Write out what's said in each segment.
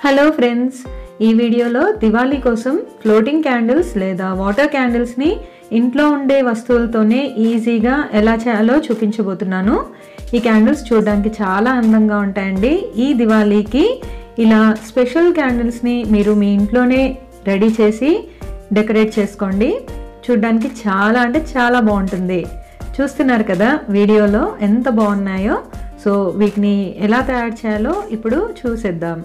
hello friends ఈ వీడియోలో దివాళీ కోసం ఫ్లోటింగ్ క్యాండిల్స్ లేదా వాటర్ క్యాండిల్స్ని ఇంట్లో ఉండే వస్తువులతోనే ఈజీగా ఎలా చేయాలో చూపించబోతున్నాను ఈ క్యాండిల్స్ చూడడానికి చాలా అందంగా ఉంటాయండి ఈ దివాళీకి ఇలా స్పెషల్ క్యాండిల్స్ని మీరు మీ ఇంట్లోనే రెడీ చేసి డెకరేట్ చేసుకోండి చూడడానికి చాలా అంటే చాలా బాగుంటుంది చూస్తున్నారు కదా వీడియోలో ఎంత బాగున్నాయో సో వీటిని ఎలా తయారు చేయాలో ఇప్పుడు చూసేద్దాం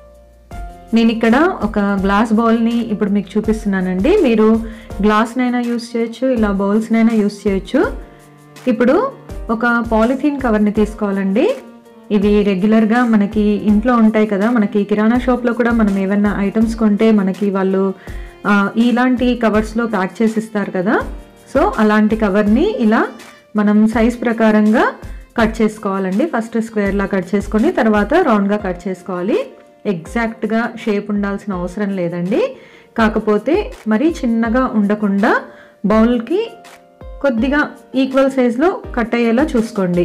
నేను ఇక్కడ ఒక గ్లాస్ బౌల్ని ఇప్పుడు మీకు చూపిస్తున్నానండి మీరు గ్లాస్నైనా యూస్ చేయొచ్చు ఇలా బౌల్స్నైనా యూస్ చేయొచ్చు ఇప్పుడు ఒక పాలిథీన్ కవర్ని తీసుకోవాలండి ఇవి రెగ్యులర్గా మనకి ఇంట్లో ఉంటాయి కదా మనకి కిరాణా షాప్లో కూడా మనం ఏమైనా ఐటమ్స్ కొంటే మనకి వాళ్ళు ఆ, ఇలాంటి కవర్స్లో ప్యాక్ చేసి ఇస్తారు కదా సో అలాంటి కవర్ని ఇలా మనం సైజ్ ప్రకారంగా కట్ చేసుకోవాలండి ఫస్ట్ స్క్వేర్లా కట్ చేసుకొని తర్వాత రౌండ్గా కట్ చేసుకోవాలి ఎగ్జాక్ట్గా షేప్ ఉండాల్సిన అవసరం లేదండి కాకపోతే మరీ చిన్నగా ఉండకుండా బౌల్కి కొద్దిగా ఈక్వల్ సైజ్లో కట్ అయ్యేలా చూసుకోండి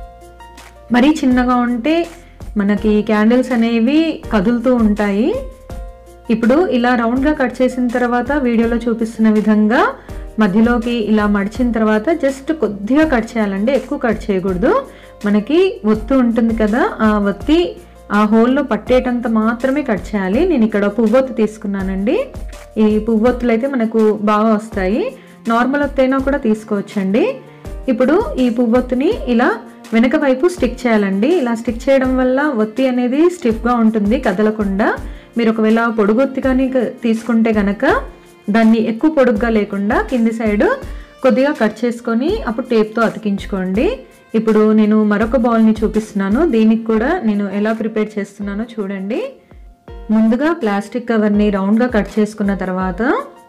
మరీ చిన్నగా ఉంటే మనకి క్యాండిల్స్ అనేవి కదులుతూ ఉంటాయి ఇప్పుడు ఇలా రౌండ్గా కట్ చేసిన తర్వాత వీడియోలో చూపిస్తున్న విధంగా మధ్యలోకి ఇలా మడిచిన తర్వాత జస్ట్ కొద్దిగా కట్ చేయాలండి ఎక్కువ కట్ చేయకూడదు మనకి ఒత్తు ఉంటుంది కదా ఆ ఒత్తి ఆ హోల్లో పట్టేటంత మాత్రమే కట్ చేయాలి నేను ఇక్కడ పువ్వొత్తు తీసుకున్నానండి ఈ పువ్వొత్తులు అయితే మనకు బాగా వస్తాయి నార్మల్ ఒత్తైనా కూడా తీసుకోవచ్చండి ఇప్పుడు ఈ పువ్వొత్తుని ఇలా వెనక వైపు స్టిక్ చేయాలండి ఇలా స్టిక్ చేయడం వల్ల ఒత్తి అనేది స్టిఫ్గా ఉంటుంది కదలకుండా మీరు ఒకవేళ పొడుగొత్తి కానీ క- తీసుకుంటే గనక దాన్ని ఎక్కువ పొడుగ్గా లేకుండా కింది సైడ్ కొద్దిగా కట్ చేసుకొని అప్పుడు టేప్తో అతికించుకోండి ఇప్పుడు నేను మరొక బౌల్ని చూపిస్తున్నాను దీనికి కూడా నేను ఎలా ప్రిపేర్ చేస్తున్నానో చూడండి ముందుగా ప్లాస్టిక్ కవర్ని రౌండ్గా కట్ చేసుకున్న తర్వాత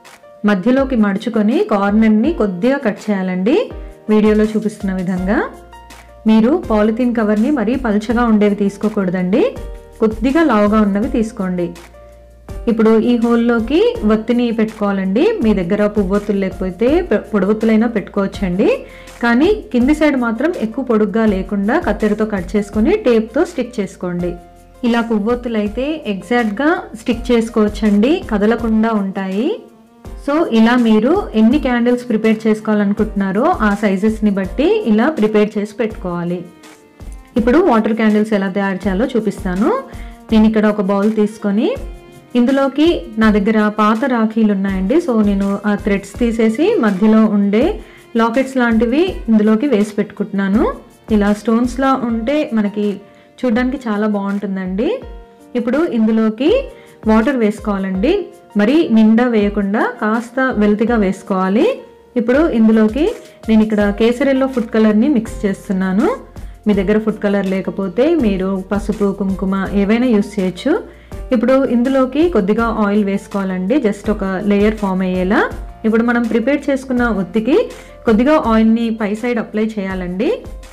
మధ్యలోకి మడుచుకొని కార్నర్ని కొద్దిగా కట్ చేయాలండి వీడియోలో చూపిస్తున్న విధంగా మీరు పాలిథీన్ కవర్ని మరీ పలుచగా ఉండేవి తీసుకోకూడదండి కొద్దిగా లావుగా ఉన్నవి తీసుకోండి ఇప్పుడు ఈ హోల్లోకి ఒత్తిని పెట్టుకోవాలండి మీ దగ్గర పువ్వొత్తులు లేకపోతే పె- పొడవొత్తులైనా పెట్టుకోవచ్చండి కానీ కింది సైడ్ మాత్రం ఎక్కువ పొడుగ్గా లేకుండా కత్తెరతో కట్ చేసుకొని టేప్తో స్టిక్ చేసుకోండి ఇలా పువ్వొత్తులు అయితే ఎగ్జాక్ట్గా స్టిక్ చేసుకోవచ్చండి కదలకుండా ఉంటాయి సో ఇలా మీరు ఎన్ని క్యాండిల్స్ ప్రిపేర్ చేసుకోవాలనుకుంటున్నారో ఆ సైజెస్ని బట్టి ఇలా ప్రిపేర్ చేసి పెట్టుకోవాలి ఇప్పుడు వాటర్ క్యాండిల్స్ ఎలా తయారు చేయాలో చూపిస్తాను నేను ఇక్కడ ఒక బౌల్ తీసుకొని ఇందులోకి నా దగ్గర పాత రాఖీలు ఉన్నాయండి సో నేను ఆ థ్రెడ్స్ తీసేసి మధ్యలో ఉండే లాకెట్స్ లాంటివి ఇందులోకి వేసి పెట్టుకుంటున్నాను ఇలా స్టోన్స్లా ఉంటే మనకి చూడడానికి చాలా బాగుంటుందండి ఇప్పుడు ఇందులోకి వాటర్ వేసుకోవాలండి మరి నిండా వేయకుండా కాస్త వెల్తిగా వేసుకోవాలి ఇప్పుడు ఇందులోకి నేను ఇక్కడ కేసరిలో ఫుడ్ కలర్ని మిక్స్ చేస్తున్నాను మీ దగ్గర ఫుడ్ కలర్ లేకపోతే మీరు పసుపు కుంకుమ ఏవైనా యూస్ చేయొచ్చు ఇప్పుడు ఇందులోకి కొద్దిగా ఆయిల్ వేసుకోవాలండి జస్ట్ ఒక లేయర్ ఫామ్ అయ్యేలా ఇప్పుడు మనం ప్రిపేర్ చేసుకున్న ఒత్తికి కొద్దిగా ఆయిల్ని పై సైడ్ అప్లై చేయాలండి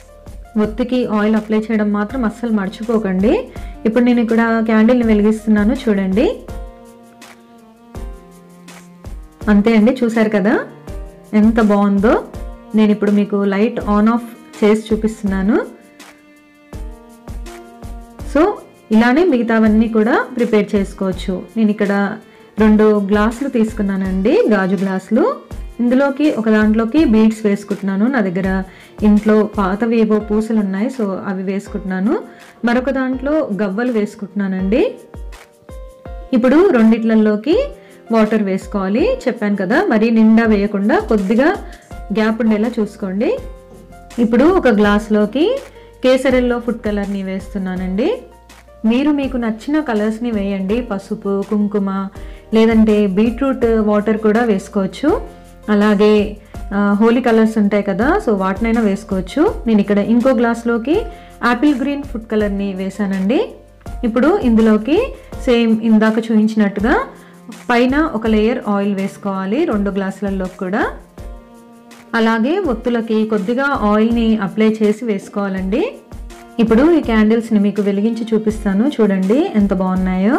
ఒత్తికి ఆయిల్ అప్లై చేయడం మాత్రం అస్సలు మర్చిపోకండి ఇప్పుడు నేను ఇక్కడ క్యాండిల్ని వెలిగిస్తున్నాను చూడండి అంతే అండి చూసారు కదా ఎంత బాగుందో నేను ఇప్పుడు మీకు లైట్ ఆన్ ఆఫ్ చేసి చూపిస్తున్నాను సో ఇలానే మిగతావన్నీ కూడా ప్రిపేర్ చేసుకోవచ్చు నేను ఇక్కడ రెండు గ్లాసులు తీసుకున్నానండి గాజు గ్లాసులు ఇందులోకి ఒక దాంట్లోకి బీడ్స్ వేసుకుంటున్నాను నా దగ్గర ఇంట్లో పాతవి ఏవో పూసలు ఉన్నాయి సో అవి వేసుకుంటున్నాను మరొక దాంట్లో గవ్వలు వేసుకుంటున్నానండి ఇప్పుడు రెండిట్లలోకి వాటర్ వేసుకోవాలి చెప్పాను కదా మరీ నిండా వేయకుండా కొద్దిగా గ్యాప్ ఉండేలా చూసుకోండి ఇప్పుడు ఒక గ్లాస్లోకి కేసరెల్లో ఫుడ్ కలర్ని వేస్తున్నానండి మీరు మీకు నచ్చిన కలర్స్ని వేయండి పసుపు కుంకుమ లేదంటే బీట్రూట్ వాటర్ కూడా వేసుకోవచ్చు అలాగే ఆ, హోలీ కలర్స్ ఉంటాయి కదా సో వాటినైనా వేసుకోవచ్చు నేను ఇక్కడ ఇంకో గ్లాస్లోకి యాపిల్ గ్రీన్ ఫుడ్ కలర్ని వేసానండి ఇప్పుడు ఇందులోకి సేమ్ ఇందాక చూపించినట్టుగా పైన ఒక లేయర్ ఆయిల్ వేసుకోవాలి రెండు గ్లాసులలో కూడా అలాగే ఒత్తులకి కొద్దిగా ఆయిల్ని అప్లై చేసి వేసుకోవాలండి ఇప్పుడు ఈ క్యాండిల్స్ని మీకు వెలిగించి చూపిస్తాను చూడండి ఎంత బాగున్నాయో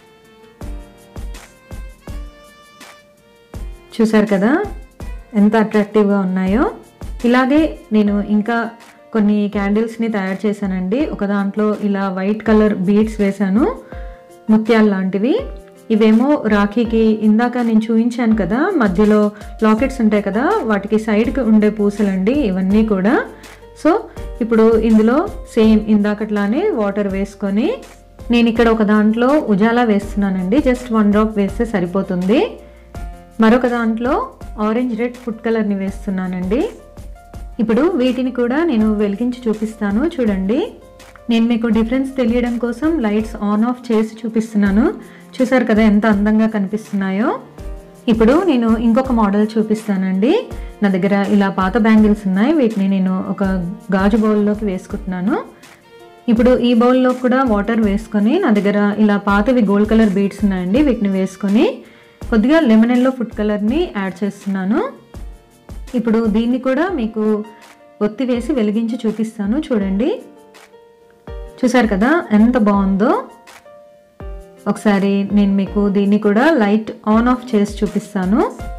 చూసారు కదా ఎంత అట్రాక్టివ్గా ఉన్నాయో ఇలాగే నేను ఇంకా కొన్ని క్యాండిల్స్ని తయారు చేశానండి ఒక దాంట్లో ఇలా వైట్ కలర్ బీడ్స్ వేశాను ముత్యాలు లాంటివి ఇవేమో రాఖీకి ఇందాక నేను చూపించాను కదా మధ్యలో లాకెట్స్ ఉంటాయి కదా వాటికి సైడ్కి ఉండే పూసలండి ఇవన్నీ కూడా సో ఇప్పుడు ఇందులో సేమ్ ఇందాకట్లానే వాటర్ వేసుకొని నేను ఇక్కడ ఒక దాంట్లో ఉజాలా వేస్తున్నానండి జస్ట్ వన్ డ్రాప్ వేస్తే సరిపోతుంది మరొక దాంట్లో ఆరెంజ్ రెడ్ ఫుడ్ కలర్ని వేస్తున్నానండి ఇప్పుడు వీటిని కూడా నేను వెలిగించి చూపిస్తాను చూడండి నేను మీకు డిఫరెన్స్ తెలియడం కోసం లైట్స్ ఆన్ ఆఫ్ చేసి చూపిస్తున్నాను చూసారు కదా ఎంత అందంగా కనిపిస్తున్నాయో ఇప్పుడు నేను ఇంకొక మోడల్ చూపిస్తానండి నా దగ్గర ఇలా పాత బ్యాంగిల్స్ ఉన్నాయి వీటిని నేను ఒక గాజు బౌల్లోకి వేసుకుంటున్నాను ఇప్పుడు ఈ బౌల్లో కూడా వాటర్ వేసుకొని నా దగ్గర ఇలా పాతవి గోల్డ్ కలర్ బీడ్స్ ఉన్నాయండి వీటిని వేసుకొని కొద్దిగా లెమన్ ఎల్లో ఫుడ్ కలర్ని యాడ్ చేస్తున్నాను ఇప్పుడు దీన్ని కూడా మీకు ఒత్తి వేసి వెలిగించి చూపిస్తాను చూడండి చూసారు కదా ఎంత బాగుందో ఒకసారి నేను మీకు దీన్ని కూడా లైట్ ఆన్ ఆఫ్ చేసి చూపిస్తాను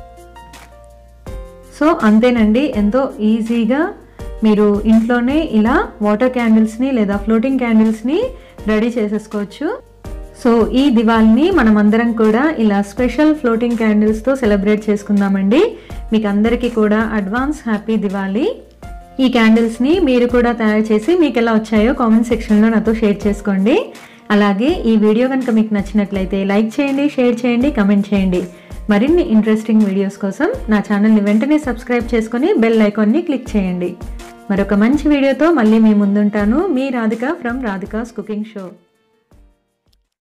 సో అంతేనండి ఎంతో ఈజీగా మీరు ఇంట్లోనే ఇలా వాటర్ క్యాండిల్స్ని లేదా ఫ్లోటింగ్ క్యాండిల్స్ని రెడీ చేసేసుకోవచ్చు సో ఈ దివాల్ని మనం అందరం కూడా ఇలా స్పెషల్ ఫ్లోటింగ్ క్యాండిల్స్తో సెలబ్రేట్ చేసుకుందామండి మీకు అందరికీ కూడా అడ్వాన్స్ హ్యాపీ దివాళీ ఈ క్యాండిల్స్ని మీరు కూడా తయారు చేసి మీకు ఎలా వచ్చాయో కామెంట్ సెక్షన్లో నాతో షేర్ చేసుకోండి అలాగే ఈ వీడియో కనుక మీకు నచ్చినట్లయితే లైక్ చేయండి షేర్ చేయండి కమెంట్ చేయండి మరిన్ని ఇంట్రెస్టింగ్ వీడియోస్ కోసం నా ఛానల్ని వెంటనే సబ్స్క్రైబ్ చేసుకొని బెల్ ఐకాన్ని క్లిక్ చేయండి మరొక మంచి వీడియోతో మళ్ళీ మీ ముందుంటాను మీ Radhika from Radhika's cooking show